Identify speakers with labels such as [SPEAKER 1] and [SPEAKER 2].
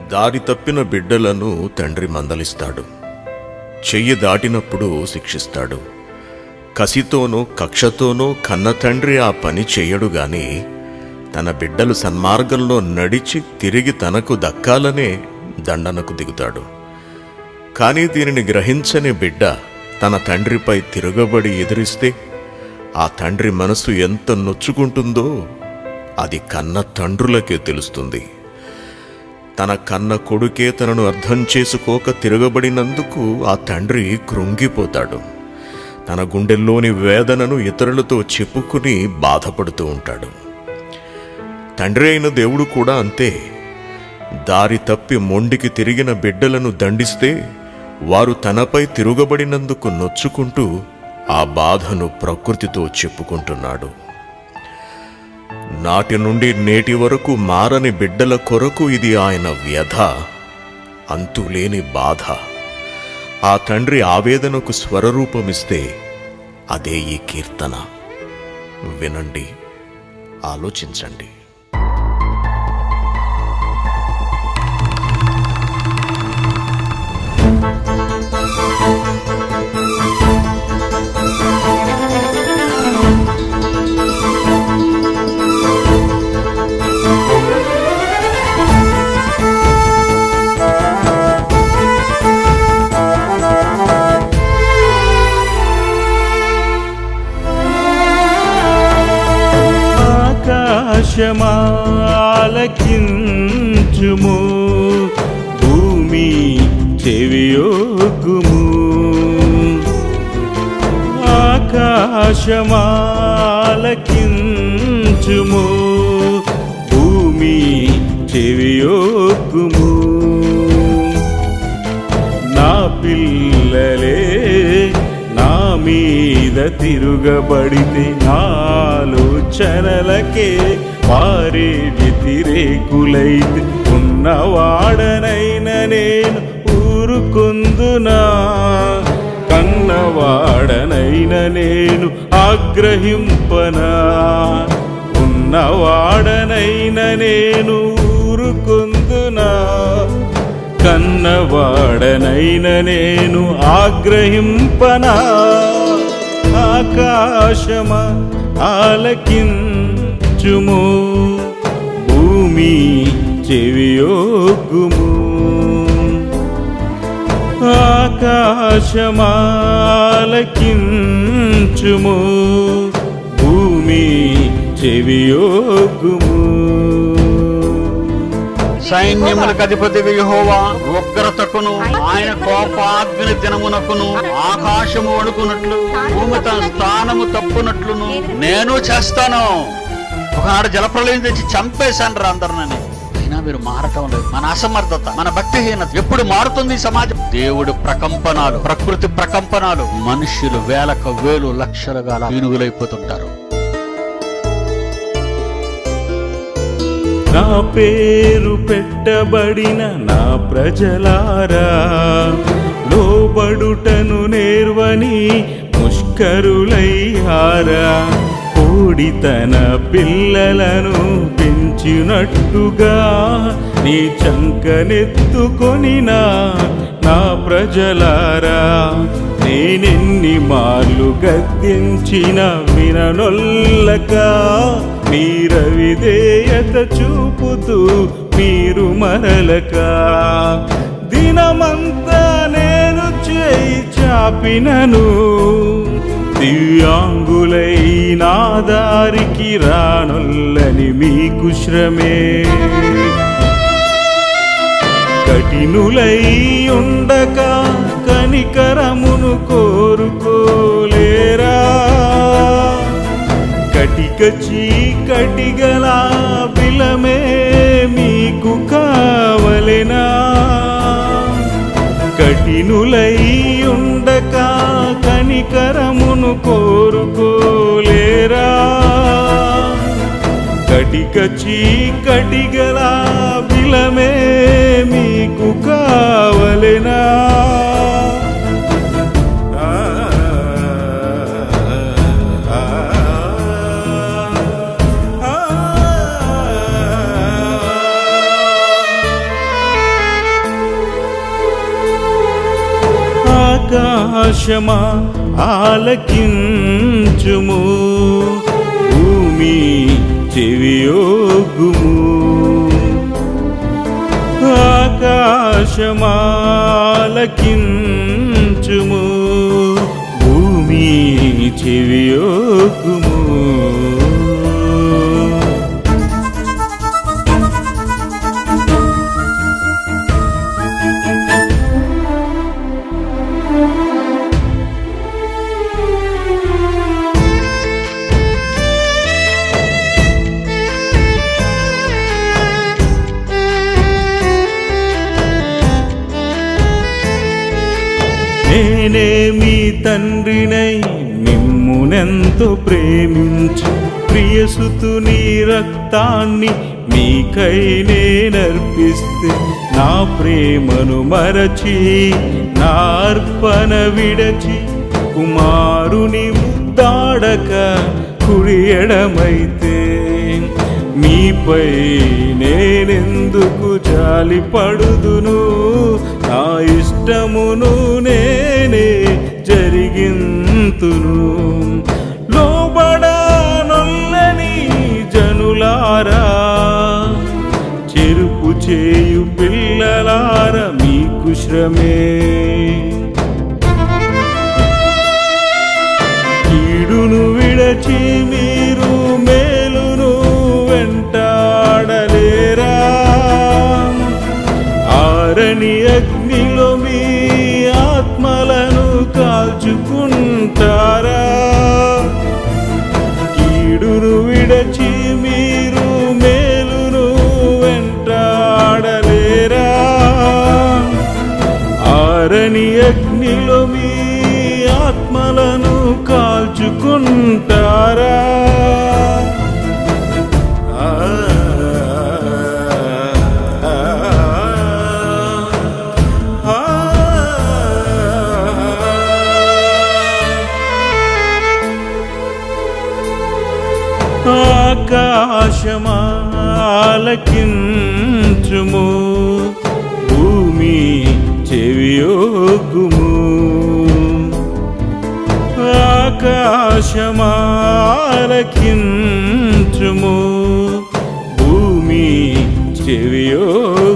[SPEAKER 1] దారి తప్పిన బిడ్డలను తండ్రి మందలిస్తాడు చెయ్యి దాటినప్పుడు శిక్షిస్తాడు కసితోనో కక్షతోనో కన్న తండ్రి ఆ పని చెయ్యడు గాని తన బిడ్డలు సన్మార్గంలో నడిచి తిరిగి తనకు దక్కాలనే దండనకు దిగుతాడు కానీ దీనిని గ్రహించని బిడ్డ తన తండ్రిపై తిరగబడి ఎదిరిస్తే ఆ తండ్రి మనసు ఎంత నొచ్చుకుంటుందో అది కన్న తండ్రులకే తెలుస్తుంది తన కన్న కొడుకే తనను అర్థం చేసుకోక తిరగబడినందుకు ఆ తండ్రి కృంగిపోతాడు తన గుండెల్లోని వేదనను ఇతరులతో చెప్పుకుని బాధపడుతూ ఉంటాడు తండ్రి అయిన దేవుడు కూడా అంతే దారి తప్పి మొండికి తిరిగిన బిడ్డలను దండిస్తే వారు తనపై తిరుగబడినందుకు నొచ్చుకుంటూ ఆ బాధను ప్రకృతితో చెప్పుకుంటున్నాడు నాటి నుండి నేటి వరకు మారని బిడ్డల కొరకు ఇది ఆయన వ్యధ అంతులేని బాధ ఆ తండ్రి ఆవేదనకు స్వరరూపమిస్తే అదే ఈ కీర్తన వినండి ఆలోచించండి
[SPEAKER 2] ఆకాశమాలకించుము భూమి చెవియోగుము ఆకాశమాలకించుము భూమి చెవియోగుము నా పిల్లలే నా మీద తిరుగబడితే ఆలోచనలకే వారే వ్యతిరేకులైతే ఉన్నవాడనైన నేను ఊరుకుందునా కన్నవాడనైన నేను ఆగ్రహింపనా ఉన్నవాడనైన నేను ఊరుకుందునా కన్నవాడనైన నేను ఆగ్రహింపనా ఆకాశమా ఆలకించుము భూమి చెవియోగుము ఆకాశమాలకించుము భూమి చెవియోగుము
[SPEAKER 3] సైన్యములకు అధిపతి యెహోవా ఉగ్రతకును ఆయన కోపాగ్ని దినమునకును ఆకాశము వణుకున్నట్లు భూమి తన స్థానము తప్పునట్లును నేను చేస్తాను ఒకనాడు జలప్రలయం తెచ్చి చంపేశాను రా అందరినని అయినా మీరు మారటం లేదు మన అసమర్థత మన భక్తిహీనత ఎప్పుడు మారుతుంది ఈ సమాజం దేవుడు ప్రకంపనాలు ప్రకృతి ప్రకంపనాలు మనుష్యులు వేలకు వేలు లక్షలుగా అలా పీనుగులైపోతుంటారు
[SPEAKER 2] నా పేరు పెట్టబడిన నా ప్రజలారా లోబడుటను నేర్వని ముష్కరులయ్యారా కోడి తన పిల్లలను పెంచినట్టుగా నీ చంకనెత్తుకొనినా నా ప్రజలారా నేనెన్ని మార్లు గద్దించిన విననొల్లక మీరవిధేయత చూపుతూ మీరు మరలక దినమంతా నేను చేయి చాపినను దివ్యాంగులై నా దారికి రానొల్లని మీకు శ్రమే కఠినులై ఉండక కనికరమును కోరుకోలేరా కటిక చీకటిగల బిలమే మీకు కావలెనా కఠినులై ఉండక కనికరమును కోరుకోలేరా కటిక చీకటిగల బిలమే మీకు కావలెనా ఆ, ఆ, ఆ, ఆ. ఆకాశమా ఆలకించుము భూమి చెవియోగుము ఆకాశమాలకించుము భూమి చెవియోగుము నేనే మీ తండ్రినై మిమ్మునెంతో ప్రేమించి ప్రియసుతుని రక్తాన్ని మీకై నేనర్పిస్తే నా ప్రేమను మరచి నా అర్పణ విడచి కుమారుని ముద్దాడక కుడి ఎడమైతే మీపై నేనెందుకు జాలి పడుదును నా ఇష్టమును నేనే జరిగింతును లోబడనొల్లని జనులారా చెరుపు చేయు పిల్లలార మీకు శ్రమే కీడును విడచి మీరు మేలును వెంటాడలేరా ఆరని అగ్నిలో మీ ఆత్మలను కాల్చుకుంటారా కీడును విడచి మీరు మేలును వెంటాడలేరా ఆరని అగ్నిలో మీ ఆత్మలను కాల్చుకుంటారా ఆ, ఆ, ఆకాశమాలకించుము భూమి చెవియోగుము ఆకాశమాలకించుము భూమి చెవియోగుము